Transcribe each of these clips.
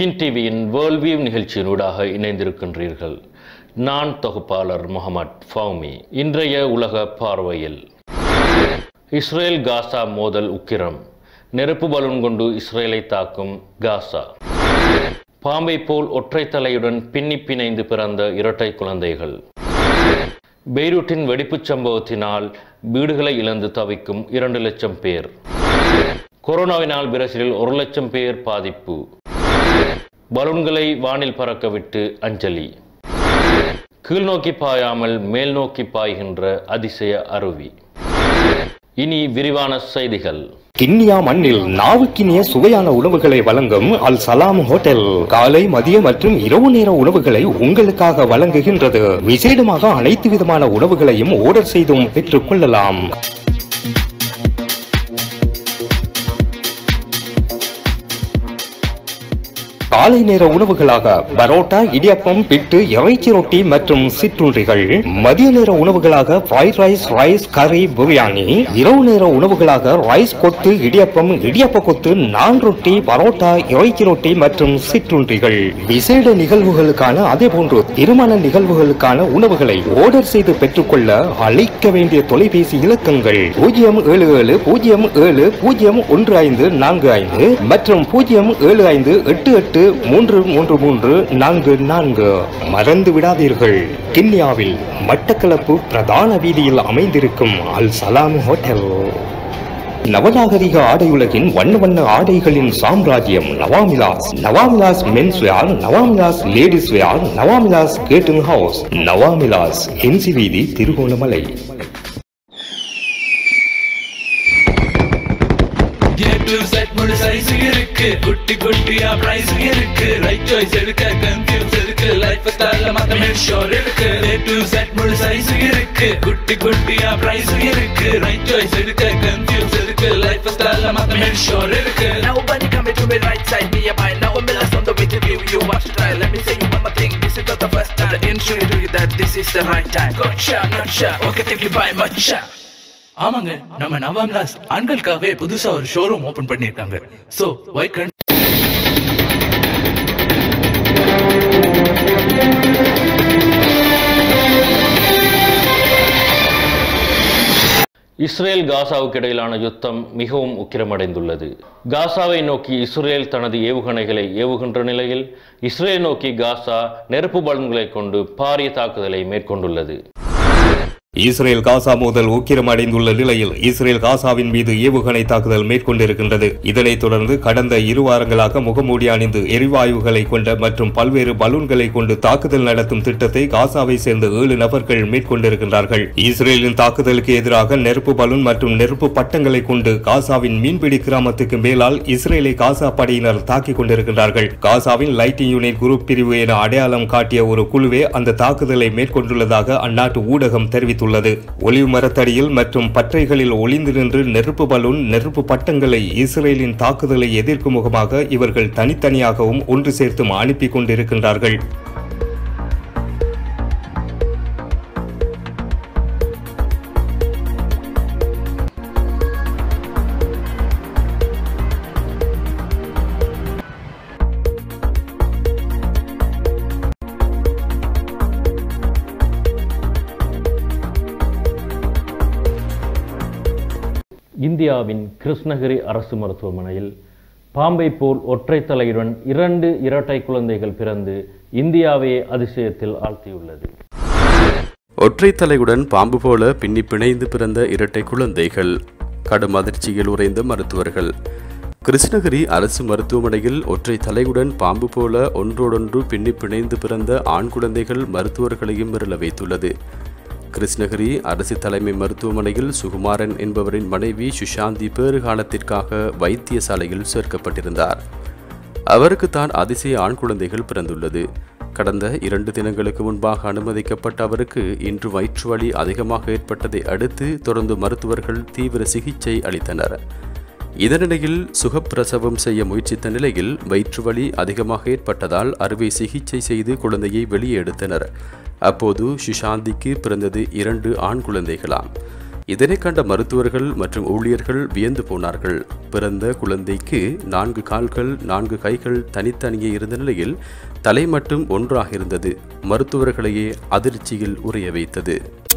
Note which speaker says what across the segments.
Speaker 1: கின் டிவியின் world view நிகழ்ச்சியினூடாக இணைந்திருக்கின்றீர்கள் நான் தொகுப்பாளர் முகமது ஃபவுமி இன்றைய உலக பார்வையில் இஸ்ரேல் காசா மோதல் உக்கிரம் நெருப்பு பலூன் கொண்டு இஸ்ரேலை தாக்கும் காசா பாம்பை போல் ஒற்றை தலையுடன் பின்னி பிணைந்து பிறந்த இரட்டை குழந்தைகள் பெய்ரூட்டின் வெடிப்புச் சம்பவத்தினால் வீடுகளை இழந்து தவிக்கும் இரண்டு லட்சம் பேர் கொரோனாவினால் பிரேசிலில் ஒரு லட்சம் பேர் பாதிப்பு பலூன்களை வானில் பறக்க விட்டு அஞ்சலி கீழ்நோக்கி பாயாமல் மேல் நோக்கி பாய்கின்ற அதிசய அருவி இனி விரிவான செய்திகள்
Speaker 2: கிண்ணியா மண்ணில் நாவுக்கினிய சுவையான உணவுகளை வழங்கும் அல் சலாம் ஹோட்டல் காலை மதிய மற்றும் இரவு நேர உணவுகளை உங்களுக்காக வழங்குகின்றது விசேடமாக அனைத்து விதமான உணவுகளையும் ஆர்டர் செய்தும் பெற்றுக் கொள்ளலாம் காலை நேர உணவுகளாக பரோட்டா இடியப்பம் பிட்டு இறைச்சி ரொட்டி மற்றும் சிற்றுண்டிகள் மதிய நேர உணவுகளாக ஃப்ரைட் ரைஸ் ரைஸ் கறி பிரியாணி இரவு நேர உணவுகளாக ரைஸ் கொத்து இடியப்பம் இடியப்ப கொத்து நான் ரொட்டி பரோட்டா இறைச்சி ரொட்டி மற்றும் சிற்றுண்டிகள் விசேட நிகழ்வுகளுக்கான அதே போன்று திருமண நிகழ்வுகளுக்கான உணவுகளை ஆர்டர் செய்து பெற்றுக்கொள்ள அழைக்க வேண்டிய தொலைபேசி இலக்கங்கள் பூஜ்ஜியம் ஏழு ஏழு பூஜ்ஜியம் ஏழு பூஜ்ஜியம் ஒன்று ஐந்து நான்கு ஐந்து மற்றும் பூஜ்ஜியம் ஏழு ஐந்து எட்டு எட்டு மூன்று மூன்று மூன்று நான்கு நான்கு மறந்து விடாதீர்கள் கிண்ணியாவில் மட்டக்களப்பு பிரதான வீதியில் அமைந்திருக்கும் அல் சலாம் ஹோட்டல் நவநாகரிக ஆடையுலகின் வண்ண வண்ண ஆடைகளின் சாம்ராஜ்யம் Navamilas Navamilas men's wear Navamilas ladies wear Navamilas cutting house Navamilas NC வீதி திருகோணமலை
Speaker 3: ஏ டு செட் முழு சைஸ் இருக்கு குட்டி குட்டியா பிரைஸ் இருக்கு ரைட் சாய்ஸ் எடுக்க கன்ஃபியூஸ் இருக்கு லைஃப் ஸ்டைல்ல மாத்த மேட் ஷோர் இருக்கு ஏ டு செட் முழு சைஸ் இருக்கு குட்டி குட்டியா பிரைஸ் இருக்கு ரைட் சாய்ஸ் எடுக்க கன்ஃபியூஸ் இருக்கு லைஃப் ஸ்டைல்ல மாத்த மேட் ஷோர் இருக்கு
Speaker 4: Nobody coming to me right side, me and my now a million on the way to view you watch the try. Let me say you one more thing, this is not the first time. The intro to you that this is the right time. Gotcha, gotcha, okay, thank you very much.
Speaker 3: ஆமாங்க நம்ம நவாம்லாஸ் ஆண்களுக்காகவே புதுசா ஒரு showroom open பண்ணிருக்காங்க so வை கன்
Speaker 1: Israel காசாவுக்கு இடையிலான யுத்தம் மிகவும் உக்கிரமடைந்துள்ளது காசாவை நோக்கி இஸ்ரேல் தனது ஏவுகணைகளை ஏவுகின்ற நிலையில் இஸ்ரேல் நோக்கி காசா நெருப்பு பலன்களை கொண்டு பாரிய தாக்குதலை மேற்கொண்டுள்ளது
Speaker 2: இஸ்ரேல் காசா மோதல் உக்கிரமடைந்துள்ள நிலையில் இஸ்ரேல் காசாவின் மீது ஏவுகணை தாக்குதல் மேற்கொண்டிருக்கின்றது இதனைத் தொடர்ந்து கடந்த இரு வாரங்களாக முகமூடி அணிந்து எரிவாயுகளை கொண்ட மற்றும் பல்வேறு பலூன்களை கொண்டு தாக்குதல் நடத்தும் திட்டத்தை காசாவை சேர்ந்த ஏழு நபர்கள் மேற்கொண்டிருக்கின்றார்கள் இஸ்ரேலின் தாக்குதலுக்கு எதிராக நெருப்பு பலூன் மற்றும் நெருப்பு பட்டங்களை கொண்டு காசாவின் மீன்பிடி கிராமத்துக்கு மேலால் இஸ்ரேலை காசா படையினர் தாக்கிக் கொண்டிருக்கின்றார்கள் காசாவின் லைட்டிங் யூனிட் குரூப் பிரிவு என அடையாளம் காட்டிய ஒரு குழுவே அந்த தாக்குதலை மேற்கொண்டுள்ளதாக அந்நாட்டு ஊடகம் தெரிவித்துள்ளது ஒலிவு மரத்தடியில் மற்றும் பற்றைகளில் ஒளிந்து நின்று நெருப்பு பலூன் நெருப்பு பட்டங்களை இஸ்ரேலின் தாக்குதலை எதிர்க்கும் முகமாக இவர்கள் தனித்தனியாகவும் ஒன்று சேர்த்தும் அனுப்பி கொண்டிருக்கின்றார்கள்
Speaker 1: இந்தியாவின் கிருஷ்ணகிரி அரசு மருத்துவமனையில் பாம்பை போல் ஒற்றை தலையுடன் இரண்டு இரட்டை குழந்தைகள் பிறந்து இந்தியாவே அதிசயத்தில் ஆழ்த்தியுள்ளது
Speaker 5: ஒற்றை தலையுடன் பாம்பு போல பின்னி பிணைந்து பிறந்த இரட்டை குழந்தைகள் கடும் அதிர்ச்சியில் உறைந்த மருத்துவர்கள் கிருஷ்ணகிரி அரசு மருத்துவமனையில் ஒற்றை தலையுடன் பாம்பு போல ஒன்றோடொன்று பின்னி பிணைந்து பிறந்த ஆண் குழந்தைகள் மருத்துவர்களையும் மிரள வைத்துள்ளது கிருஷ்ணகிரி அரசு தலைமை மருத்துவமனையில் சுகுமாரன் என்பவரின் மனைவி சுஷாந்தி பேறு காலத்திற்காக வைத்தியசாலையில் சேர்க்கப்பட்டிருந்தார் அவருக்கு தான் அதிசய ஆண் குழந்தைகள் பிறந்துள்ளது கடந்த இரண்டு தினங்களுக்கு முன்பாக அனுமதிக்கப்பட்ட அவருக்கு இன்று வயிற்று வலி அதிகமாக ஏற்பட்டதை அடுத்து தொடர்ந்து மருத்துவர்கள் தீவிர சிகிச்சை அளித்தனர் இதனிடையில் சுகப்பிரசவம் செய்ய முயற்சித்த நிலையில் வயிற்று வலி அதிகமாக ஏற்பட்டதால் அறுவை சிகிச்சை செய்து குழந்தையை வெளியே எடுத்தனர் அப்போது சுஷாந்திக்கு பிறந்தது இரண்டு ஆண் குழந்தைகளாம் இதனை கண்ட மருத்துவர்கள் மற்றும் ஊழியர்கள் வியந்து போனார்கள் பிறந்த குழந்தைக்கு நான்கு கால்கள் நான்கு கைகள் தனித்தனியே இருந்த நிலையில் தலை மட்டும் ஒன்றாக இருந்தது மருத்துவர்களையே அதிர்ச்சியில் உறைய வைத்தது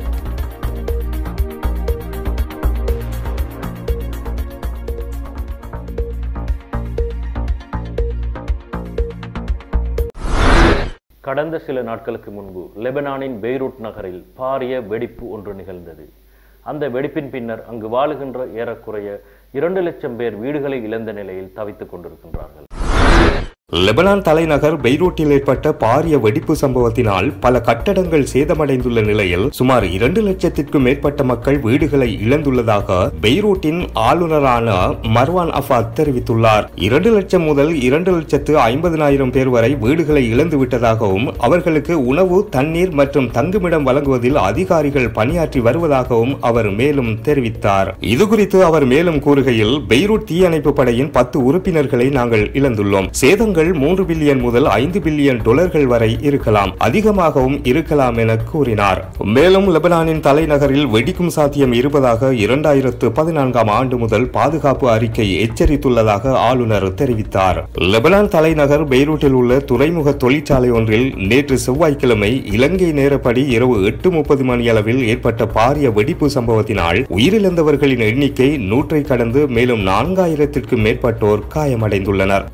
Speaker 1: கடந்த சில நாட்களுக்கு முன்பு லெபனானின் பெய்ரூட் நகரில் பாரிய வெடிப்பு ஒன்று நிகழ்ந்தது அந்த வெடிப்பின் பின்னர் அங்கு வாழுகின்ற ஏறக்குறைய இரண்டு லட்சம் பேர் வீடுகளை இழந்த நிலையில் தவித்துக் கொண்டிருக்கின்றார்கள்
Speaker 2: லெபனான் தலைநகர் பெய்ரூட்டில் ஏற்பட்ட பாரிய வெடிப்பு சம்பவத்தினால் பல கட்டடங்கள் சேதமடைந்துள்ள நிலையில் சுமார் இரண்டு லட்சத்திற்கும் மேற்பட்ட மக்கள் வீடுகளை இழந்துள்ளதாக பெய்ரூட்டின் ஆளுநரான மர்வான் அஃபாத் தெரிவித்துள்ளார் இரண்டு லட்சம் முதல் இரண்டு லட்சத்து ஐம்பதனாயிரம் பேர் வரை வீடுகளை இழந்து விட்டதாகவும் அவர்களுக்கு உணவு தண்ணீர் மற்றும் தங்குமிடம் வழங்குவதில் அதிகாரிகள் பணியாற்றி வருவதாகவும் அவர் மேலும் தெரிவித்தார் இதுகுறித்து அவர் மேலும் கூறுகையில் பெய்ரூட் தீயணைப்பு படையின் பத்து உறுப்பினர்களை நாங்கள் இழந்துள்ளோம் சேதங்கள் மூன்று பில்லியன் முதல் ஐந்து பில்லியன் டாலர்கள் வரை இருக்கலாம் அதிகமாகவும் இருக்கலாம் என கூறினார் மேலும் லெபனானின் தலைநகரில் வெடிக்கும் சாத்தியம் இருப்பதாக இரண்டாயிரத்து பதினான்காம் ஆண்டு முதல் பாதுகாப்பு அறிக்கை எச்சரித்துள்ளதாக ஆளுநர் தெரிவித்தார் லெபனான் தலைநகர் பெய்ரூட்டில் உள்ள துறைமுக தொழிற்சாலை ஒன்றில் நேற்று செவ்வாய்க்கிழமை இலங்கை நேரப்படி இரவு எட்டு முப்பது மணியளவில் ஏற்பட்ட பாரிய வெடிப்பு சம்பவத்தினால் உயிரிழந்தவர்களின் எண்ணிக்கை நூற்றை கடந்து மேலும் நான்காயிரத்திற்கும் மேற்பட்டோர் காயமடைந்துள்ளனர்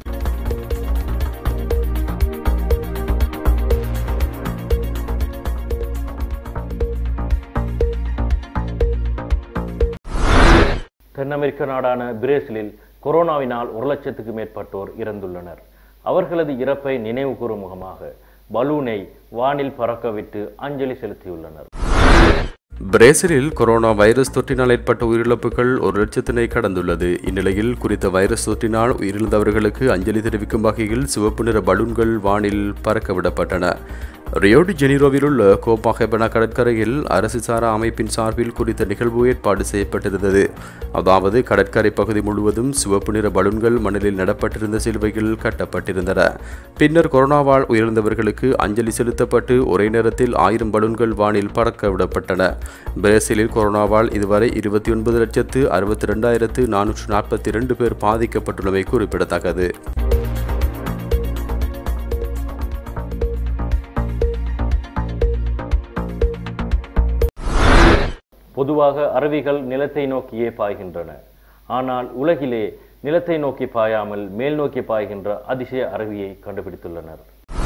Speaker 1: தென் அமெரிக்க நாடான பிரேசிலில் கொரோனாவினால் ஒரு லட்சத்துக்கு மேற்பட்டோர் இறந்துள்ளனர் அவர்களது இறப்பை நினைவு கூறும் முகமாக பலூனை வானில் பறக்க விட்டு அஞ்சலி செலுத்தியுள்ளனர்
Speaker 5: பிரேசிலில் கொரோனா வைரஸ் தொற்றினால் ஏற்பட்ட உயிரிழப்புகள் ஒரு லட்சத்தினை கடந்துள்ளது இந்நிலையில் குறித்த வைரஸ் தொற்றினால் உயிரிழந்தவர்களுக்கு அஞ்சலி தெரிவிக்கும் வகையில் சிவப்பு நிற பலூன்கள் வானில் பறக்க விடப்பட்டன ரியோடி ஜெனிரோவில் உள்ள கோப்பாகெபனா கடற்கரையில் அரசு சாரா அமைப்பின் சார்பில் குறித்த நிகழ்வு ஏற்பாடு செய்யப்பட்டிருந்தது அதாவது கடற்கரை பகுதி முழுவதும் சிவப்பு நிற பலூன்கள் மணலில் நடப்பட்டிருந்த சிலுவைகள் கட்டப்பட்டிருந்தன பின்னர் கொரோனாவால் உயிரிழந்தவர்களுக்கு அஞ்சலி செலுத்தப்பட்டு ஒரே நேரத்தில் ஆயிரம் பலூன்கள் வானில் பறக்க விடப்பட்டன பிரேசிலில் கொரோனாவால் இதுவரை இருபத்தி ஒன்பது லட்சத்து அறுபத்தி ரெண்டாயிரத்து நானூற்று நாற்பத்தி இரண்டு பேர் பாதிக்கப்பட்டுள்ளமை குறிப்பிடத்தக்கது
Speaker 1: பொதுவாக அருவிகள் நிலத்தை நோக்கியே பாய்கின்றன ஆனால் உலகிலே நிலத்தை நோக்கி பாயாமல் மேல் நோக்கி பாய்கின்ற அதிசய அருவியை கண்டுபிடித்துள்ளனர்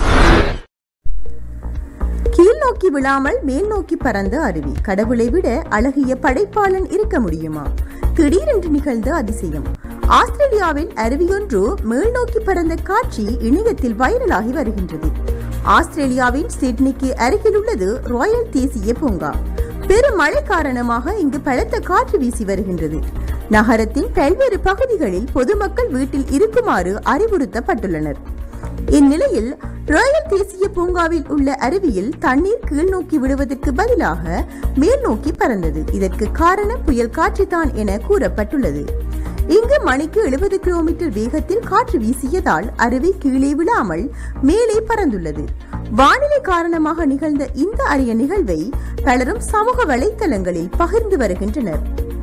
Speaker 6: கீழ் நோக்கி விழாமல் மேல் நோக்கி பறந்த அருவி கடவுளை விட அழகிய படைப்பாளன் இருக்க முடியுமா திடீரென்று நிகழ்ந்த அதிசயம் ஆஸ்திரேலியாவில் அருவியொன்று மேல் நோக்கி பறந்த காட்சி இணையத்தில் வைரலாகி வருகின்றது ஆஸ்திரேலியாவின் சிட்னிக்கு அருகில் உள்ளது ராயல் தேசிய பூங்கா பெரும் மழை காரணமாக இங்கு பலத்த காற்று வீசி வருகின்றது நகரத்தின் பல்வேறு பகுதிகளில் பொதுமக்கள் வீட்டில் இருக்குமாறு அறிவுறுத்தப்பட்டுள்ளனர் இந்நிலையில் ராயல் தேசிய பூங்காவில் உள்ள அருவியில் தண்ணீர் கீழ் நோக்கி விடுவதற்கு பதிலாக மேல் நோக்கி பறந்தது இதற்கு காரணம் புயல் காற்றுதான் என கூறப்பட்டுள்ளது இங்கு மணிக்கு எழுபது கிலோமீட்டர் வேகத்தில் காற்று வீசியதால் அருவி கீழே விழாமல் மேலே பறந்துள்ளது வானிலை காரணமாக நிகழ்ந்த இந்த அரிய நிகழ்வை பலரும் சமூக வலைத்தளங்களில் பகிர்ந்து வருகின்றனர்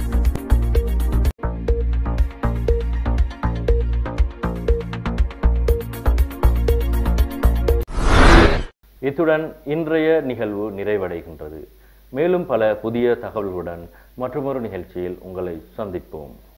Speaker 1: இத்துடன் இன்றைய நிகழ்வு நிறைவடைகின்றது மேலும் பல புதிய தகவல்களுடன் மற்றொரு நிகழ்ச்சியில் உங்களை சந்திப்போம்